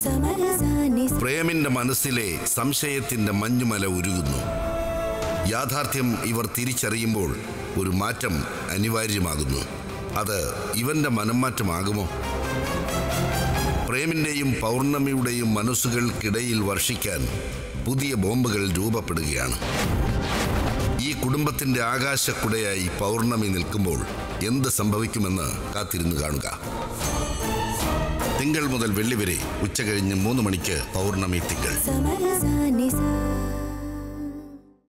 സമരസാനി പ്രേമിന്റെ മനസ്സിലെ സംശയത്തിന്റെ മഞ്ഞുമല ഉരുകുന്നു യാഥാർത്ഥ്യം ഇവർ തിരിച്ചറിയുമ്പോൾ ഒരു മാറ്റം അനിവാര്യമാകുന്നു അത് ഇവന്റെ മനംമാറ്റമാകുമോ പ്രേമിന്റെയും പൗർണമിയുടെയും മനസ്സുകൾക്കിടയിൽ വർഷിക്കാൻ പുതിയ ബോംബുകൾ രൂപപ്പെടുകയാണ് ഈ കുടുംബത്തിന്റെ ആകാശക്കുടയായി പൗർണമി നിൽക്കുമ്പോൾ എന്ത് സംഭവിക്കുമെന്ന് കാത്തിരുന്ന് കാണുക തിങ്കൾ മുതൽ വെള്ളി വരെ ഉച്ചകഴിഞ്ഞ് മൂന്ന് മണിക്ക് പൗർണമി തിങ്കൾ സമരസാനി